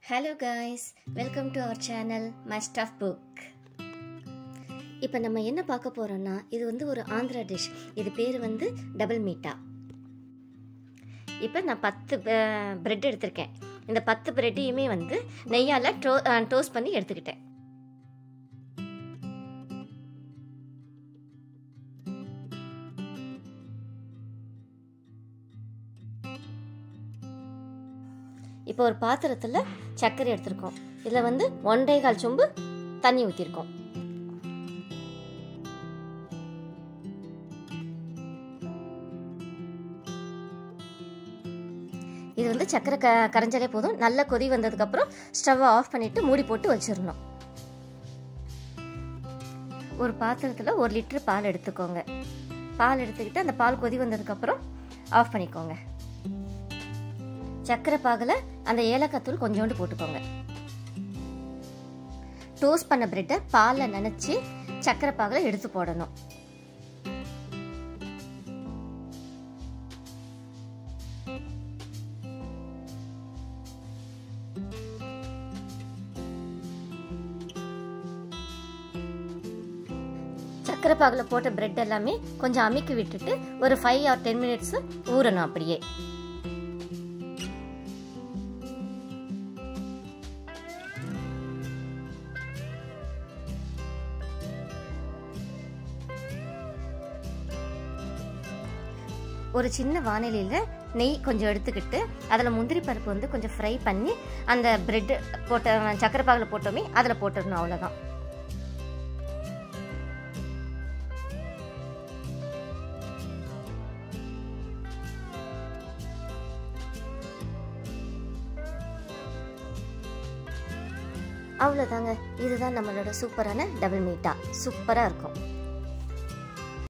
hello guys welcome to our channel my stuff book இப்போ நம்ம என்ன பார்க்க போகிறோம்னா இது வந்து ஒரு ஆந்திரா டிஷ் இது பேர் வந்து டபுள் மீட்டா இப்போ நான் பத்து பிரெட் எடுத்திருக்கேன் இந்த பத்து பிரெட்டையுமே வந்து நெய்யால் டோ டோஸ்ட் பண்ணி எடுத்துக்கிட்டேன் இப்போ ஒரு பாத்திரத்தில் சர்க்கரை எடுத்திருக்கோம் இதில் வந்து ஒன்றே கால் சொம்பு தண்ணி ஊற்றிருக்கோம் இது வந்து சர்க்கரை க கரைஞ்சாலே போதும் நல்ல கொதி வந்ததுக்கப்புறம் ஸ்டவ்வை ஆஃப் பண்ணிவிட்டு மூடி போட்டு வச்சிடணும் ஒரு பாத்திரத்தில் ஒரு லிட்டர் பால் எடுத்துக்கோங்க பால் எடுத்துக்கிட்டு அந்த பால் கொதி வந்ததுக்கப்புறம் ஆஃப் பண்ணிக்கோங்க சர்க்கரை பாகில் அந்த ஏலக்காய் தூள் கொஞ்சோண்டு போட்டுக்கோங்க டோஸ்ட் பண்ண பிரெட்டை பாலில் நினச்சி சர்க்கரை பாகில் எடுத்து போடணும் சர்க்கரை பாகில் போட்ட பிரெட் எல்லாமே கொஞ்சம் அமுக்கி விட்டுட்டு ஒரு ஃபைவ் ஆர் டென் மினிட்ஸ் ஊறணும் அப்படியே ஒரு சின்ன வானிலையில் நெய் கொஞ்சம் எடுத்துக்கிட்டு அதில் முந்திரி பருப்பு வந்து கொஞ்சம் ஃப்ரை பண்ணி அந்த பிரெட்டு போட்ட சக்கரை பாகில் போட்டோமே அதில் போட்டுடணும் அவ்வளோதான் அவ்வளோதாங்க இதுதான் நம்மளோட சூப்பரான டபுள் மீட்டா சூப்பராக இருக்கும்